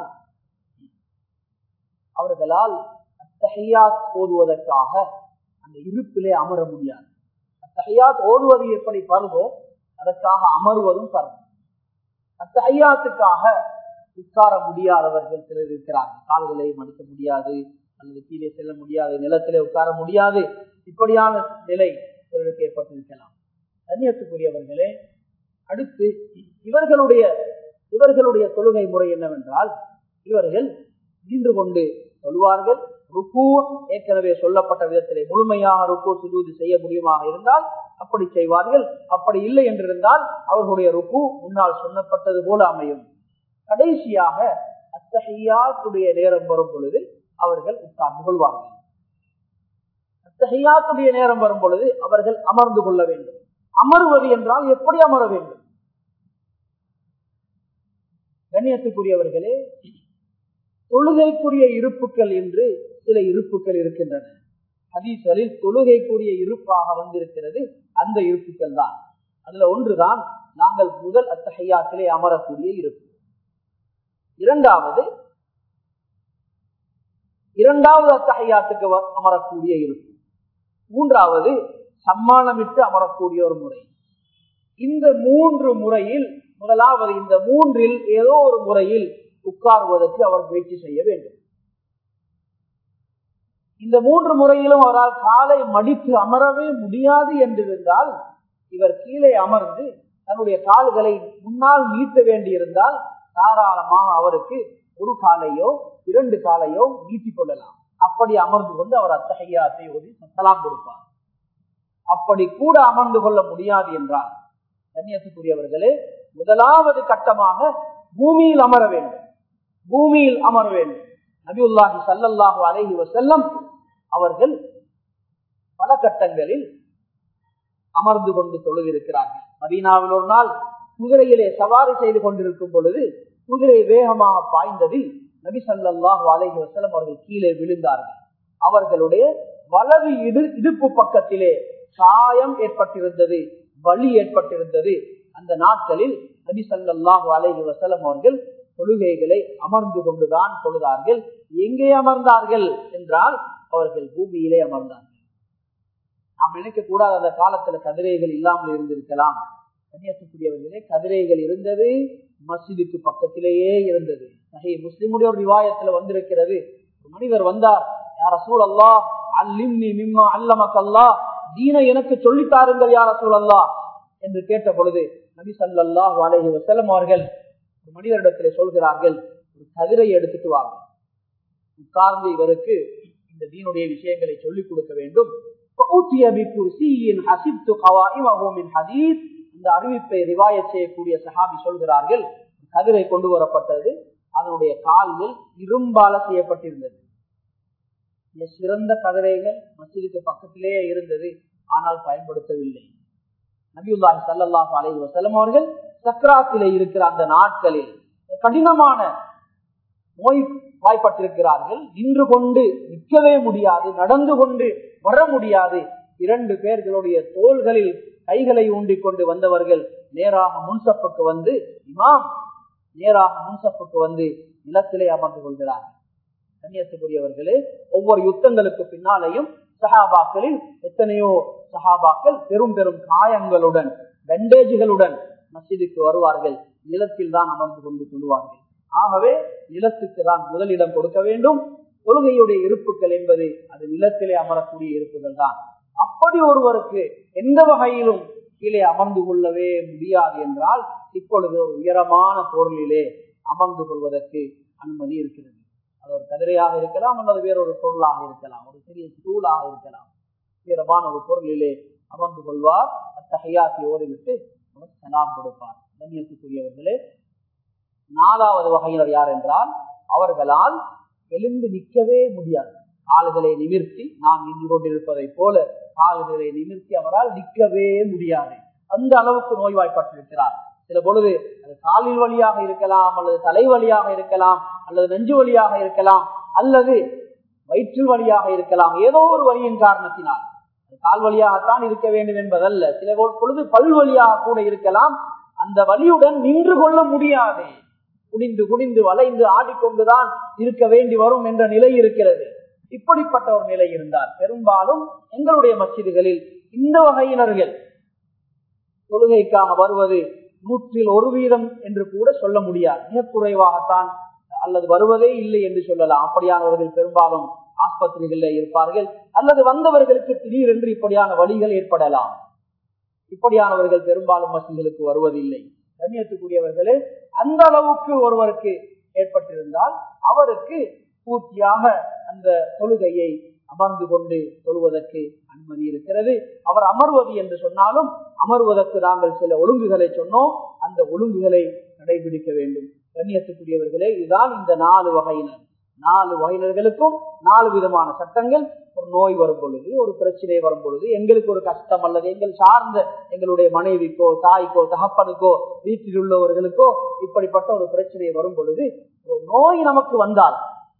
அவர்களால் அத்தகையாத் ஓதுவதற்காக அந்த இருப்பிலே அமர முடியாது அத்தகையாத் ஓதுவது எப்படி பருவோ அதற்காக அமர்வதும் பருவம் அத்தகையாத்துக்காக உட்கார முடியாதவர்கள் சிலர் இருக்கிறார்கள் கால்களை மடிக்க முடியாது அல்லது கீழே செல்ல முடியாது நிலத்திலே உட்கார முடியாது இப்படியான நிலை சிலருக்கு ஏற்பட்டிருக்கலாம் கண்ணியத்துக்குரியவர்களே அடுத்து இவர்களுடைய இவர்களுடைய தொழுகை முறை என்னவென்றால் இவர்கள் நின்று கொண்டு சொல்வார்கள் ருக்கு ஏற்கனவே சொல்லப்பட்ட விதத்திலே முழுமையாக ருக்கு சுஜூது செய்ய முடியுமாக இருந்தால் அப்படி செய்வார்கள் அப்படி இல்லை என்றிருந்தால் அவர்களுடைய ருக்கு முன்னால் சொன்னப்பட்டது போல அமையும் கடைசியாக அத்தகையாத்துடைய நேரம் வரும் பொழுது அவர்கள் உட்கார்ந்து கொள்வார்கள் அத்தகையாத்துடைய நேரம் வரும் பொழுது அவர்கள் அமர்ந்து கொள்ள வேண்டும் அமர்வது என்றால் எப்படி அமர வேண்டும் கண்ணியத்துக்குரியவர்களே தொழுகைக்குரிய இருப்புக்கள் என்று சில இருப்புக்கள் இருக்கின்றன ஹதீஸ்களில் தொழுகைக்குரிய இருப்பாக வந்திருக்கிறது அந்த இருப்புக்கள் தான் அதுல ஒன்றுதான் நாங்கள் முதல் அத்தகையாத்திலே அமரக்கூடிய இருப்பு இரண்டாவது இரண்டாவது அத்தகையாத்துக்கு அமரக்கூடிய இருப்பு மூன்றாவது சம்மானமிட்டு அமரக்கூடிய ஒரு முறை இந்த மூன்று முறையில் முதலாவது இந்த மூன்றில் ஏதோ ஒரு முறையில் உட்காருவதற்கு அவர் முயற்சி செய்ய வேண்டும் இந்த மூன்று முறையிலும் அவரால் காலை மடித்து அமரவே முடியாது என்றிருந்தால் இவர் கீழே அமர்ந்து தன்னுடைய கால்களை முன்னால் நீட்ட வேண்டியிருந்தால் தாராளமாக அவருக்கு ஒரு காலையோ இரண்டு காலையோ நீட்டிக் கொள்ளலாம் அப்படி அமர்ந்து கொண்டு அவர் அத்தகையாத்தை ஓதி சலாம் கொடுப்பார் அப்படி கூட அமர்ந்து கொள்ள முடியாது என்றால் கன்னியத்துக்குரியவர்களே முதலாவது கட்டமாக பூமியில் அமர வேண்டும் பூமியில் அமர வேண்டும் நபியுல்லாஹி சல்லல்லாஹு அலைஹி வசல்லம் அவர்கள் பல கட்டங்களில் அமர்ந்து கொண்டு தொழுதிருக்கிறார்கள் மதீனாவில் ஒரு நாள் குதிரையிலே சவாரி செய்து கொண்டிருக்கும் பொழுது குதிரை வேகமாக பாய்ந்ததில் நபி சல்லாஹு அலைஹி வசல்லம் அவர்கள் கீழே விழுந்தார்கள் அவர்களுடைய வலது இடு இடுப்பு பக்கத்திலே காயம் ஏற்பட்டிருந்தது வலி ஏற்பட்டிருந்தது அந்த நாட்களில் நபி சல்லாஹு அலைஹி வசலம் அவர்கள் தொழுகைகளை அமர்ந்து கொண்டுதான் தொழுதார்கள் எங்கே அமர்ந்தார்கள் என்றால் அவர்கள் பூமியிலே அமர்ந்தார்கள் நாம் நினைக்க கூடாது அந்த காலத்துல கதிரைகள் இல்லாமல் இருந்திருக்கலாம் கன்னியாசக்கூடியவர்களே கதிரைகள் இருந்தது மஸ்ஜிதுக்கு பக்கத்திலேயே இருந்தது நகை முஸ்லிமுடைய ஒரு ரிவாயத்துல வந்திருக்கிறது ஒரு மனிதர் வந்தார் யார சூழ் அல்லா அல்லிம்னி மிம்மா அல்லமக்கல்லா தீன எனக்கு சொல்லித்தாருங்கள் யார சூழ் அல்லா என்று கேட்ட பொழுது நபி சல்லா அலஹி வசலம் அவர்கள் ஒரு மனிதரிடத்திலே சொல்கிறார்கள் ஒரு கதிரை எடுத்துட்டு வாங்க உட்கார்ந்து இவருக்கு இந்த தீனுடைய விஷயங்களை சொல்லிக் கொடுக்க வேண்டும் இந்த அறிவிப்பை ரிவாய செய்யக்கூடிய சஹாபி சொல்கிறார்கள் கதிரை கொண்டு வரப்பட்டது அதனுடைய கால்கள் இரும்பால செய்யப்பட்டிருந்தது சிறந்த கதிரைகள் மசிதுக்கு பக்கத்திலேயே இருந்தது ஆனால் பயன்படுத்தவில்லை நபியுல்லாஹி சல்லாஹ் அலை வசலம் அவர்கள் சக்ராத்திலே இருக்கிற அந்த நாட்களில் கடினமான நோய் வாய்ப்பட்டிருக்கிறார்கள் நின்று கொண்டு நிற்கவே முடியாது நடந்து கொண்டு வர முடியாது இரண்டு பேர்களுடைய தோள்களில் கைகளை ஊண்டிக் கொண்டு வந்தவர்கள் நேராக முன்சப்புக்கு வந்து இமாம் நேராக முன்சப்புக்கு வந்து நிலத்திலே அமர்ந்து கொள்கிறார்கள் கண்ணியத்துக்குரியவர்களே ஒவ்வொரு யுத்தங்களுக்கு பின்னாலேயும் சஹாபாக்களில் எத்தனையோ சஹாபாக்கள் பெரும் பெரும் காயங்களுடன் பெண்டேஜுகளுடன் மசிதுக்கு வருவார்கள் நிலத்தில் தான் அமர்ந்து கொண்டு சொல்லுவார்கள் ஆகவே நிலத்துக்கு தான் முதலிடம் கொடுக்க வேண்டும் தொழுகையுடைய இருப்புகள் என்பது அது நிலத்திலே அமரக்கூடிய இருப்புகள் தான் அப்படி ஒருவருக்கு எந்த வகையிலும் கீழே அமர்ந்து கொள்ளவே முடியாது என்றால் இப்பொழுது ஒரு உயரமான பொருளிலே அமர்ந்து கொள்வதற்கு அனுமதி இருக்கிறது அது ஒரு கதிரையாக இருக்கலாம் அல்லது வேறொரு பொருளாக இருக்கலாம் ஒரு சிறிய ஸ்டூலாக இருக்கலாம் உயரமான ஒரு பொருளிலே அமர்ந்து கொள்வார் அத்தகையாத்தை ஓடிவிட்டு அவர் சலாம் கொடுப்பார் கண்ணியத்துக்குரியவர்களே நாலாவது வகையினர் யார் என்றால் அவர்களால் எழுந்து நிற்கவே முடியாது கால்களை நிமிர்த்தி நாம் நின்று கொண்டிருப்பதை போல கால்களை நிமிர்த்தி அவரால் நிற்கவே முடியாது அந்த அளவுக்கு நோய்வாய்ப்பட்டிருக்கிறார் சில பொழுது அது காலில் வழியாக இருக்கலாம் அல்லது தலை வழியாக இருக்கலாம் அல்லது நெஞ்சு வழியாக இருக்கலாம் அல்லது வயிற்று வழியாக இருக்கலாம் ஏதோ ஒரு வழியின் காரணத்தினால் கால் வழியாகத்தான் இருக்க வேண்டும் என்பதல்ல சில பொழுது பல் வழியாக கூட இருக்கலாம் அந்த வழியுடன் நின்று கொள்ள முடியாது குடிந்து குடிந்து வளைந்து ஆடிக்கொண்டுதான் இருக்க வேண்டி வரும் என்ற நிலை இருக்கிறது இப்படிப்பட்ட ஒரு நிலை இருந்தால் பெரும்பாலும் எங்களுடைய மசிதிகளில் இந்த வகையினர்கள் தொழுகைக்காக வருவது நூற்றில் ஒரு வீதம் என்று கூட சொல்ல முடியாது மிக குறைவாகத்தான் அல்லது வருவதே இல்லை என்று சொல்லலாம் அப்படியானவர்கள் பெரும்பாலும் ஆஸ்பத்திரிகளில் இருப்பார்கள் அல்லது வந்தவர்களுக்கு திடீரென்று இப்படியான வழிகள் ஏற்படலாம் இப்படியானவர்கள் பெரும்பாலும் மசிதிகளுக்கு வருவதில்லை கண்ணியத்துக்குரியவர்களே அந்த அளவுக்கு ஒருவருக்கு ஏற்பட்டிருந்தால் அவருக்கு பூர்த்தியாக அந்த தொழுகையை அமர்ந்து கொண்டு தொழுவதற்கு அனுமதி இருக்கிறது அவர் அமர்வது என்று சொன்னாலும் அமர்வதற்கு நாங்கள் சில ஒழுங்குகளை சொன்னோம் அந்த ஒழுங்குகளை கடைபிடிக்க வேண்டும் கண்ணியத்துக்குரியவர்களே இதுதான் இந்த நாலு வகையினர் நாலு வகையினர்களுக்கும் நாலு விதமான சட்டங்கள் ஒரு நோய் வரும் பொழுது ஒரு பிரச்சனை வரும் பொழுது எங்களுக்கு ஒரு கஷ்டம் அல்லது எங்கள் சார்ந்த எங்களுடைய மனைவிக்கோ தாய்க்கோ தகப்பனுக்கோ வீட்டில் உள்ளவர்களுக்கோ இப்படிப்பட்ட ஒரு பிரச்சனை வரும் பொழுது ஒரு நோய் நமக்கு வந்தால்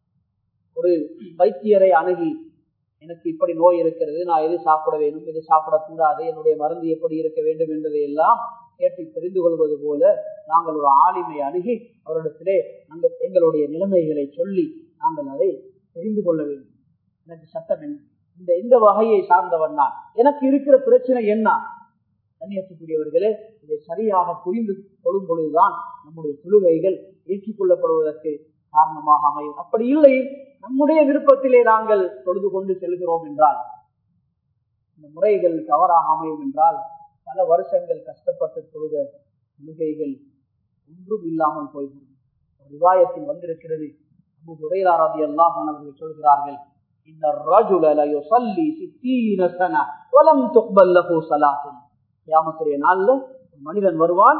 ஒரு வைத்தியரை அணுகி எனக்கு இப்படி நோய் இருக்கிறது நான் எது சாப்பிட வேண்டும் எது சாப்பிடக்கூடாது என்னுடைய மருந்து எப்படி இருக்க வேண்டும் என்பதை எல்லாம் கேட்டு தெரிந்து கொள்வது போல நாங்கள் ஒரு ஆளுமை அணுகி அவரிடத்திலே நாங்கள் எங்களுடைய நிலைமைகளை சொல்லி நாங்கள் அதை தெரிந்து கொள்ள வேண்டும் எனக்கு சட்டம் என்ன இந்த இந்த வகையை சார்ந்தவன் நான் எனக்கு இருக்கிற பிரச்சனை என்ன கண்ணியத்துக்குரியவர்களே இதை சரியாக புரிந்து கொள்ளும் பொழுதுதான் நம்முடைய தொழுகைகள் ஏற்றுக்கொள்ளப்படுவதற்கு காரணமாக அமையும் அப்படி இல்லை நம்முடைய விருப்பத்திலே நாங்கள் தொழுது கொண்டு செல்கிறோம் என்றால் இந்த முறைகள் தவறாக அமையும் என்றால் பல வருஷங்கள் கஷ்டப்பட்டு தொழுத தொழுகைகள் ஒன்றும் இல்லாமல் போய்விடும் ஒரு விவாயத்தில் வந்திருக்கிறது அபு ஹுரைராரதி எல்லாம் அவர்கள் சொல்கிறார்கள் இந்த ரஜுல யுஸல்லி 60 சன வலம் துக்பல் லஹு ஸலாத்துன் கியாமத்துடைய நாள்ல ஒரு மனிதன் வருவான்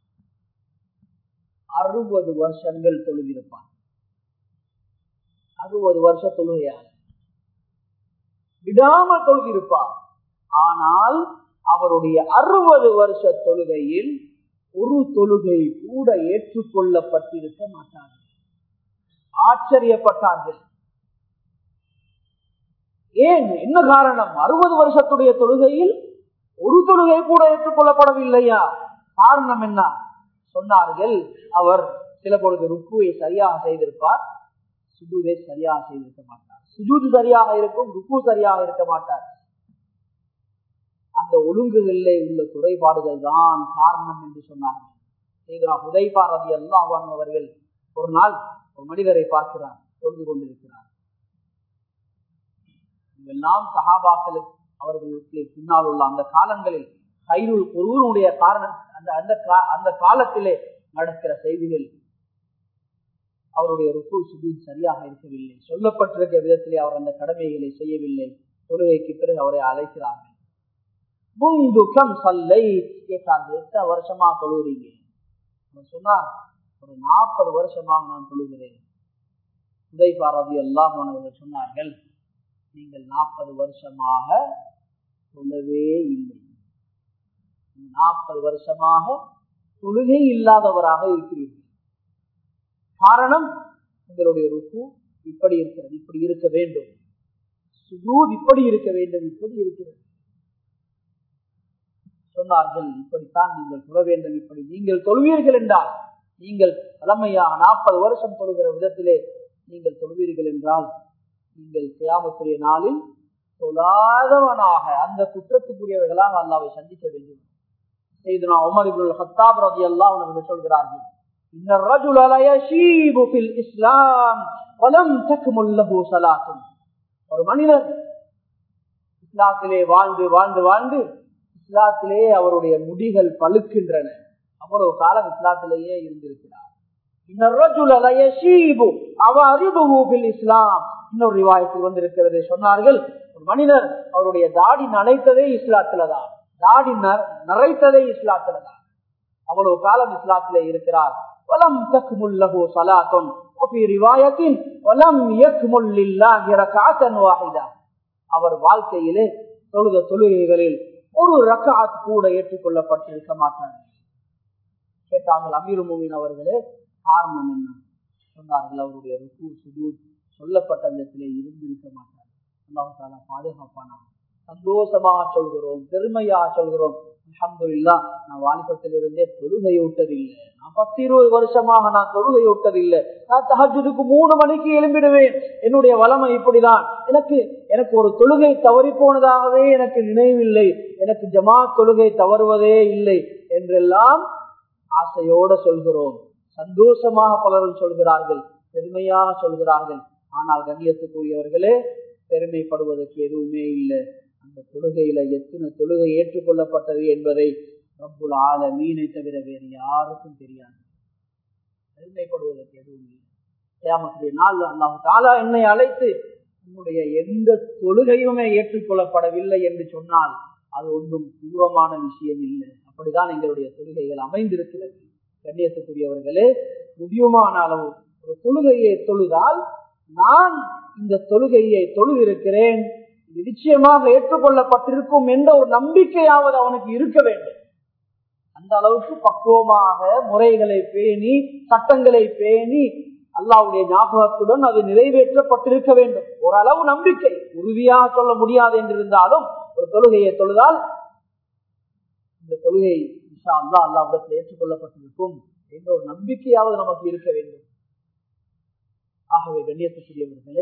அறுபது வருஷங்கள் தொழுதிருப்பான் அறுபது வருஷ தொழுகையால் விடாமல் தொழுதிருப்பார் ஆனால் அவருடைய அறுபது வருஷ தொழுகையில் ஒரு தொழுகை கூட ஏற்றுக்கொள்ளப்பட்டிருக்க மாட்டார்கள் ஆச்சரியப்பட்டார்கள் ஏன் என்ன காரணம் அறுபது வருஷத்துடைய தொழுகையில் ஒரு தொழுகை கூட ஏற்றுக்கொள்ளப்படவில்லையா காரணம் என்ன சொன்னார்கள் அவர் சில பொழுது ருக்குவை சரியாக செய்திருப்பார் சுஜூதை சரியாக செய்திருக்க மாட்டார் சுஜூது சரியாக இருக்கும் ருக்கு சரியாக இருக்க மாட்டார் அந்த ஒழுங்குகளிலே உள்ள குறைபாடுகள் தான் காரணம் என்று சொன்னார்கள் உதைபா ரதி அல்லாஹ் அவர்கள் ஒரு நாள் ஒரு மனிதரை பார்க்கிறார் தொழுது கொண்டிருக்கிறார் இதெல்லாம் சகாபாக்களுக்கு அவர்களுக்கு பின்னால் உள்ள அந்த காலங்களில் கைருள் ஒருவருடைய காரணம் அந்த அந்த அந்த காலத்திலே நடக்கிற செய்திகள் அவருடைய ருக்கு சுஜூத் சரியாக இருக்கவில்லை சொல்லப்பட்டிருக்க விதத்திலே அவர் அந்த கடமைகளை செய்யவில்லை தொழுகைக்கு பிறகு அவரை அழைக்கிறார்கள் முந்துக்கம் சல்லை கேட்டார்கள் எத்தனை வருஷமா தொழுகிறீங்க அவர் சொன்னார் ஒரு நாற்பது வருஷமாக நான் தொழுகிறேன் உதை பாரதி எல்லாம் அவர்கள் சொன்னார்கள் நீங்கள் நாற்பது வருஷமாக தொழவே இல்லை நாற்பது வருஷமாக தொழுகை இல்லாதவராக இருக்கிறீர்கள் காரணம் உங்களுடைய ருக்கு இப்படி இருக்கிறது இப்படி இருக்க வேண்டும் சுஜூத் இப்படி இருக்க வேண்டும் இப்படி இருக்கிறது சொன்னார்கள் இப்படித்தான் நீங்கள் தொழ வேண்டும் இப்படி நீங்கள் தொழுவீர்கள் என்றால் நீங்கள் தலைமையாக நாற்பது வருஷம் தொழுகிற விதத்திலே நீங்கள் தொழுவீர்கள் என்றால் நீங்கள் கியாமத்துடைய நாளில் தொழாதவனாக அந்த குற்றத்துக்குரியவர்களாக அல்லாவை சந்திக்க வேண்டும் செய்து நான் உமர் இப்னுல் ஹத்தாப் ரதி அல்லாஹ் அவர்கள் சொல்கிறார்கள் إن الرجل لا يشيب في الإسلام ولم تكمل له صلاة ஒரு மனிதன் இஸ்லாத்திலே வாழ்ந்து வாழ்ந்து வாழ்ந்து இஸ்லாத்திலே அவருடைய முடிகள் பழுக்கின்றன அவ்வளவு காலம் இஸ்லாத்திலேயே இருந்திருக்கிறார் இஸ்லாம் இன்னொரு ரிவாயத்தில் வந்திருக்கிறது சொன்னார்கள் ஒரு மனிதர் அவருடைய தாடி நனைத்ததே இஸ்லாத்துலதான் தாடி நரைத்ததே இஸ்லாத்துலதான் அவ்வளவு காலம் இஸ்லாத்திலே இருக்கிறார் வலம் தக்முல்லஹு சலாத்துன் وفي روايه ولم يكمل لله ركعه واحده அவர் வாழ்க்கையிலே தொழுத தொழுகைகளில் ஒரு ரக்காத் கூட ஏற்றுக்கொள்ளப்பட்டிருக்க மாட்டார்கள் கேட்டார்கள் அமீர் மூமின் அவர்களே காரணம் என்ன சொன்னார்கள் அவருடைய ருக்கு சுஜூத் சொல்லப்பட்ட விதத்திலே இருந்திருக்க மாட்டார்கள் அல்லாஹால பாதுகாப்பானா சந்தோஷமாக சொல்கிறோம் பெருமையாக சொல்கிறோம் அலமதுல்லா நான் வாலிபத்தில் இருந்தே தொழுகையூட்டதில்லை நான் பத்து இருபது வருஷமாக நான் தொழுகையூட்டதில்லை நான் தகஜுக்கு மூணு மணிக்கு எழும்பிடுவேன் என்னுடைய வளமை இப்படிதான் எனக்கு எனக்கு ஒரு தொழுகை தவறி போனதாகவே எனக்கு நினைவில்லை எனக்கு ஜமா தொழுகை தவறுவதே இல்லை என்றெல்லாம் ஆசையோட சொல்கிறோம் சந்தோஷமாக பலரும் சொல்கிறார்கள் பெருமையாக சொல்கிறார்கள் ஆனால் கண்ணியத்துக்குரியவர்களே பெருமைப்படுவதற்கு எதுவுமே இல்லை அந்த தொழுகையில எத்தனை தொழுகை ஏற்றுக்கொள்ளப்பட்டது என்பதை ரப்புல் ஆல மீனை தவிர வேறு யாருக்கும் தெரியாது பெருமைப்படுவதற்கு எதுவும் இல்லை ஏமாத்திய நாள் அல்லாஹு தாலா என்னை அழைத்து உன்னுடைய எந்த தொழுகையுமே ஏற்றுக்கொள்ளப்படவில்லை என்று சொன்னால் அது ஒன்றும் தூரமான விஷயம் இல்லை அப்படிதான் எங்களுடைய தொழுகைகள் அமைந்திருக்கிறது கண்ணியத்துக்குரியவர்களே முடியுமான அளவு ஒரு தொழுகையை தொழுதால் நான் இந்த தொழுகையை தொழுதிருக்கிறேன் இது நிச்சயமாக ஏற்றுக்கொள்ளப்பட்டிருக்கும் என்ற ஒரு நம்பிக்கையாவது அவனுக்கு இருக்க வேண்டும் அந்த அளவுக்கு பக்குவமாக முறைகளை பேணி சட்டங்களை பேணி அல்லாவுடைய ஞாபகத்துடன் அது நிறைவேற்றப்பட்டிருக்க வேண்டும் ஓரளவு நம்பிக்கை உறுதியாக சொல்ல முடியாது என்றிருந்தாலும் ஒரு தொழுகையை தொழுதால் இந்த தொழுகை இஷா அல்லா அல்லாவிடத்தில் ஏற்றுக்கொள்ளப்பட்டிருக்கும் என்ற ஒரு நம்பிக்கையாவது நமக்கு இருக்க வேண்டும் ஆகவே கண்ணியத்துக்குரியவர்களே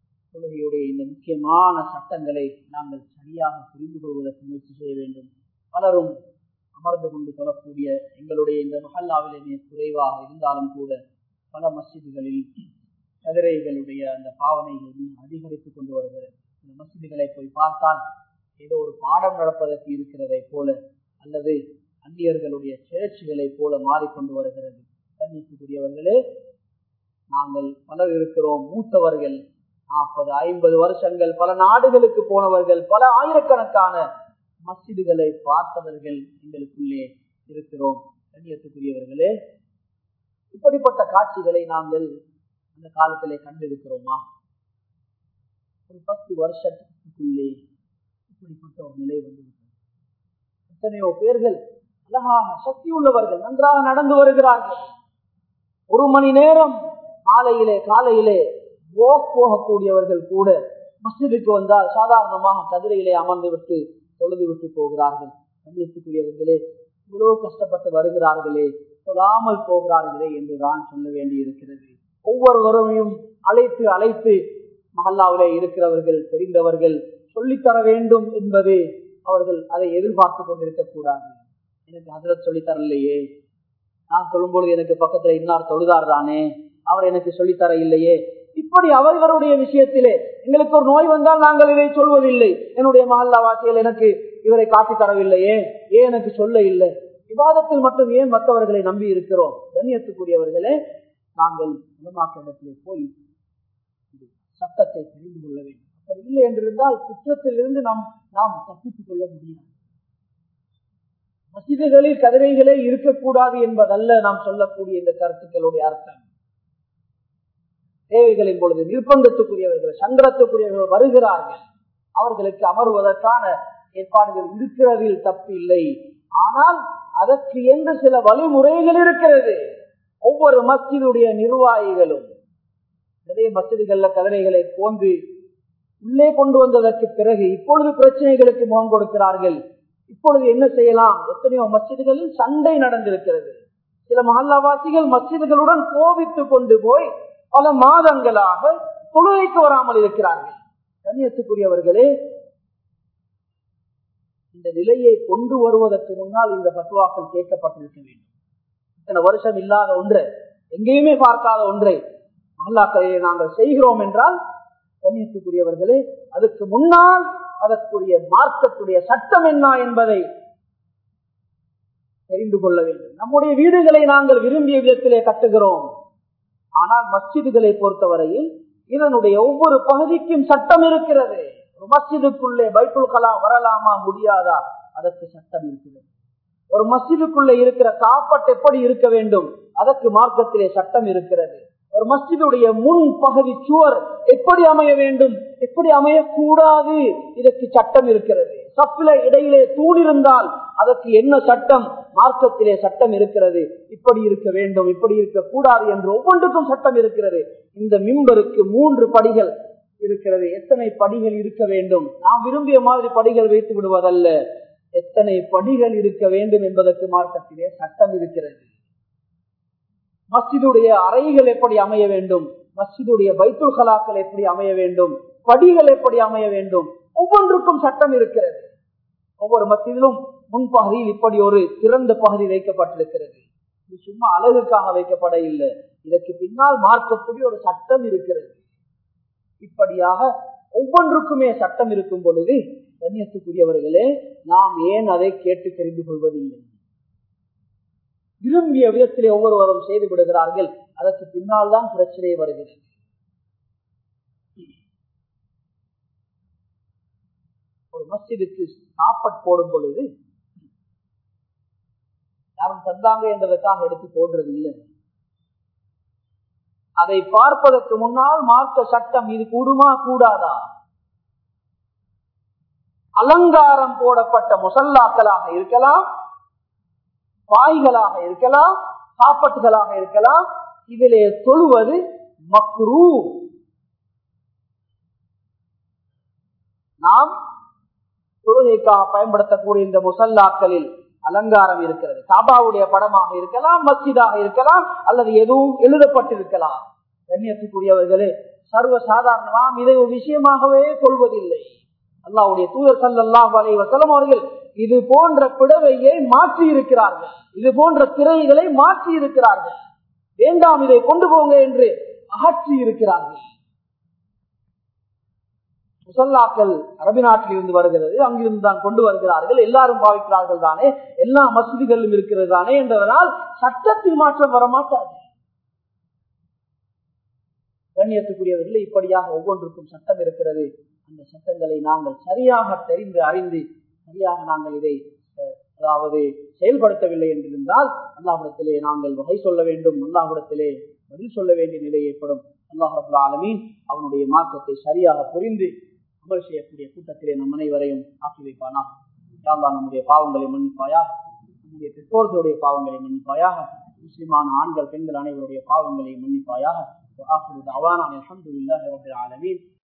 தொழுகையுடைய இந்த முக்கியமான சட்டங்களை நாங்கள் சரியாக புரிந்து கொள்வதற்கு முயற்சி செய்ய வேண்டும் பலரும் அமர்ந்து கொண்டு சொல்லக்கூடிய எங்களுடைய இந்த மஹல்லாவிலே குறைவாக இருந்தாலும் கூட பல மசிதிகளில் கதிரைகளுடைய அந்த பாவனைகள் அதிகரித்துக் கொண்டு வருகிறது இந்த மசிதிகளை போய் பார்த்தால் ஏதோ ஒரு பாடம் நடப்பதற்கு இருக்கிறதை போல அல்லது அந்நியர்களுடைய சேர்ச்சிகளை போல மாறிக்கொண்டு வருகிறது கண்ணியத்துக்குரியவர்களே நாங்கள் பலர் இருக்கிறோம் மூத்தவர்கள் நாற்பது ஐம்பது வருஷங்கள் பல நாடுகளுக்கு போனவர்கள் பல ஆயிரக்கணக்கான மசிதுகளை பார்த்தவர்கள் எங்களுக்குள்ளே இருக்கிறோம் கண்ணியத்துக்குரியவர்களே இப்படிப்பட்ட காட்சிகளை நாங்கள் அந்த காலத்திலே கண்டிருக்கிறோமா ஒரு பத்து வருஷத்துக்குள்ளே இப்படிப்பட்ட ஒரு நிலை வந்து எத்தனையோ பேர்கள் அழகாக சக்தி உள்ளவர்கள் நன்றாக நடந்து வருகிறார்கள் ஒரு மணி நேரம் மாலையிலே காலையிலே போக் போகக்கூடியவர்கள் கூட மசிதுக்கு வந்தால் சாதாரணமாக கதிரையிலே அமர்ந்து விட்டு தொழுது விட்டு போகிறார்கள் கண்ணியத்துக்குரியவர்களே இவ்வளவு கஷ்டப்பட்டு வருகிறார்களே சொல்லாமல் போகிறார்களே என்று தான் சொல்ல வேண்டி இருக்கிறது ஒவ்வொருவரையும் அழைத்து அழைத்து மஹல்லாவிலே இருக்கிறவர்கள் தெரிந்தவர்கள் சொல்லித்தர வேண்டும் என்பது அவர்கள் அதை எதிர்பார்த்து கொண்டிருக்க கூடாது எனக்கு அதில் சொல்லித்தரலையே நான் சொல்லும்பொழுது எனக்கு பக்கத்துல இன்னார் தொழுதார் தானே அவர் எனக்கு சொல்லித்தர இல்லையே இப்படி அவர்களுடைய விஷயத்திலே எங்களுக்கு ஒரு நோய் வந்தால் நாங்கள் இதை சொல்வதில்லை என்னுடைய மஹல்லா வாசிகள் எனக்கு இவரை காட்டி தரவில்லையே ஏன் எனக்கு சொல்ல இல்லை விவாதத்தில் மட்டும் ஏன் மற்றவர்களை நம்பி இருக்கிறோம் கண்ணியத்துக்குரியவர்களே நாங்கள் உலமாக்கிடத்திலே போய் சட்டத்தை தெரிந்து கொள்ள வேண்டும் அப்படி இல்லை என்றிருந்தால் குற்றத்திலிருந்து நாம் நாம் தப்பித்துக் கொள்ள முடியாது மசிதகளில் கதிரைகளே இருக்கக்கூடாது என்பதல்ல நாம் சொல்லக்கூடிய இந்த கருத்துக்களுடைய அர்த்தம் தேவைகளின் பொழுது நிர்பந்தத்துக்குரியவர்கள் சங்கடத்துக்குரியவர்கள் வருகிறார்கள் அவர்களுக்கு அமர்வதற்கான ஏற்பாடுகள் இருக்கிறதில் தப்பு இல்லை ஆனால் அதற்கு என்று சில வழிமுறைகள் இருக்கிறது ஒவ்வொரு மஸ்ஜிதுடைய நிர்வாகிகளும் நிறைய மசிதிகள்ல கதிரைகளை போன்று உள்ளே கொண்டு வந்ததற்கு பிறகு இப்பொழுது பிரச்சனைகளுக்கு முகம் கொடுக்கிறார்கள் இப்பொழுது என்ன செய்யலாம் எத்தனையோ மசிதிகளில் சண்டை நடந்திருக்கிறது சில மஹல்லாவாசிகள் மசிதிகளுடன் கோபித்துக் கொண்டு போய் பல மாதங்களாக தொழுகைக்கு வராமல் இருக்கிறார்கள் கண்ணியத்துக்குரியவர்களே இந்த நிலையை கொண்டு வருவதற்கு முன்னால் இந்த பத்துவாக்கள் கேட்கப்பட்டிருக்க வேண்டும் இத்தனை வருஷம் இல்லாத ஒன்று எங்கேயுமே பார்க்காத ஒன்றை மல்லாக்களிலே நாங்கள் செய்கிறோம் என்றால் கண்ணியத்துக்குரியவர்களே அதுக்கு முன்னால் அதற்குரிய மார்க்கத்துடைய சட்டம் என்ன என்பதை தெரிந்து கொள்ள வேண்டும் நம்முடைய வீடுகளை நாங்கள் விரும்பிய விதத்திலே கட்டுகிறோம் ஆனால் மஸ்ஜிதுகளை பொறுத்தவரையில் இதனுடைய ஒவ்வொரு பகுதிக்கும் சட்டம் இருக்கிறது ஒரு மஸ்ஜிதுக்குள்ளே பைத்துல் கலா வரலாமா முடியாதா அதற்கு சட்டம் இருக்கிறது ஒரு மஸ்ஜிதுக்குள்ளே இருக்கிற காப்பட் எப்படி இருக்க வேண்டும் அதற்கு மார்க்கத்திலே சட்டம் இருக்கிறது ஒரு மஸ்ஜிதுடைய முன் பகுதி சுவர் எப்படி அமைய வேண்டும் எப்படி அமையக்கூடாது இதற்கு சட்டம் இருக்கிறது சப்பில இடையிலே தூணிருந்தால் அதற்கு என்ன சட்டம் மார்க்கத்திலே சட்டம் இருக்கிறது இப்படி இருக்க வேண்டும் இப்படி இருக்கக்கூடாது என்று ஒவ்வொன்றுக்கும் சட்டம் இருக்கிறது இந்த மிம்பருக்கு மூன்று படிகள் இருக்கிறது எத்தனை படிகள் இருக்க வேண்டும் நாம் விரும்பிய மாதிரி படிகள் வைத்து விடுவதல்ல எத்தனை படிகள் இருக்க வேண்டும் என்பதற்கு மார்க்கத்திலே சட்டம் இருக்கிறது மஸ்ஜிதுடைய அறைகள் எப்படி அமைய வேண்டும் மஸ்ஜிதுடைய பைத்துல் கலாக்கள் எப்படி அமைய வேண்டும் படிகள் எப்படி அமைய வேண்டும் ஒவ்வொன்றுக்கும் சட்டம் இருக்கிறது ஒவ்வொரு மஸ்ஜிதிலும் முன்பகுதியில் இப்படி ஒரு திறந்த பகுதி வைக்கப்பட்டிருக்கிறது இது சும்மா அழகுக்காக வைக்கப்பட இல்லை இதற்கு பின்னால் மார்க்கக்கூடிய ஒரு சட்டம் இருக்கிறது இப்படியாக ஒவ்வொன்றுக்குமே சட்டம் இருக்கும் பொழுது கண்ணியத்துக்குரியவர்களே நாம் ஏன் அதை கேட்டு தெரிந்து கொள்வதில்லை விரும்பிய விதத்திலே ஒவ்வொருவரும் செய்து விடுகிறார்கள் அதற்கு பின்னால் தான் பிரச்சனை வருகிறது ஒரு மஸ்ஜிதுக்கு சாப்பாட் போடும் பொழுது யாரும் தந்தாங்க என்பதற்காக எடுத்து போடுறது இல்லை அதை பார்ப்பதற்கு முன்னால் மார்க்க சட்டம் இது கூடுமா கூடாதா அலங்காரம் போடப்பட்ட முசல்லாக்களாக இருக்கலாம் பாய்களாக இருக்கலாம் சாப்பட்டுகளாக இருக்கலாம் இதிலே தொழுவது மக்ரூ நாம் தொழுகைக்காக பயன்படுத்தக்கூடிய இந்த முசல்லாக்களில் அலங்காரம் இருக்கிறது காபாவுடைய படமாக இருக்கலாம் மஸ்ஜிதாக இருக்கலாம் அல்லது எதுவும் எழுதப்பட்டிருக்கலாம் கண்ணியத்துக்குரியவர்களே சர்வ சாதாரணமாம் இதை ஒரு விஷயமாகவே கொள்வதில்லை அல்லாவுடைய தூதர் சல்லாஹ் அலை வசலம் அவர்கள் இது போன்ற புடவையை மாற்றி இருக்கிறார்கள் இது போன்ற திரைகளை மாற்றி இருக்கிறார்கள் வேண்டாம் இதை கொண்டு போங்க என்று அகற்றி இருக்கிறார்கள் முசல்லாக்கள் அரபி நாட்டில் இருந்து வருகிறது அங்கிருந்து தான் கொண்டு வருகிறார்கள் எல்லாரும் பாவிக்கிறார்கள் தானே எல்லா மசூதிகளிலும் இருக்கிறது தானே என்பதனால் சட்டத்தில் மாற்றம் வரமாட்டாது கண்ணியத்துக்குரியவர்கள் இப்படியாக ஒவ்வொன்றுக்கும் சட்டம் இருக்கிறது அந்த சட்டங்களை நாங்கள் சரியாக தெரிந்து அறிந்து சரியாக நாங்கள் இதை அதாவது செயல்படுத்தவில்லை என்றிருந்தால் அல்லாஹிடத்திலே நாங்கள் வகை சொல்ல வேண்டும் அல்லாஹிடத்திலே பதில் சொல்ல வேண்டிய நிலை ஏற்படும் அல்லாஹ் ரபுல் ஆலமீன் அவனுடைய மாற்றத்தை சரியாக புரிந்து அமல் செய்யக்கூடிய கூட்டத்திலே நம் அனைவரையும் ஆக்கி வைப்பானா யாழ்லா நம்முடைய பாவங்களை மன்னிப்பாயா நம்முடைய பெற்றோர்களுடைய பாவங்களை மன்னிப்பாயாக முஸ்லிமான ஆண்கள் பெண்கள் அனைவருடைய பாவங்களை மன்னிப்பாயாக ஆசிரியர் அவானான் அலமதுல்லாஹி ரபில் ஆலமீன்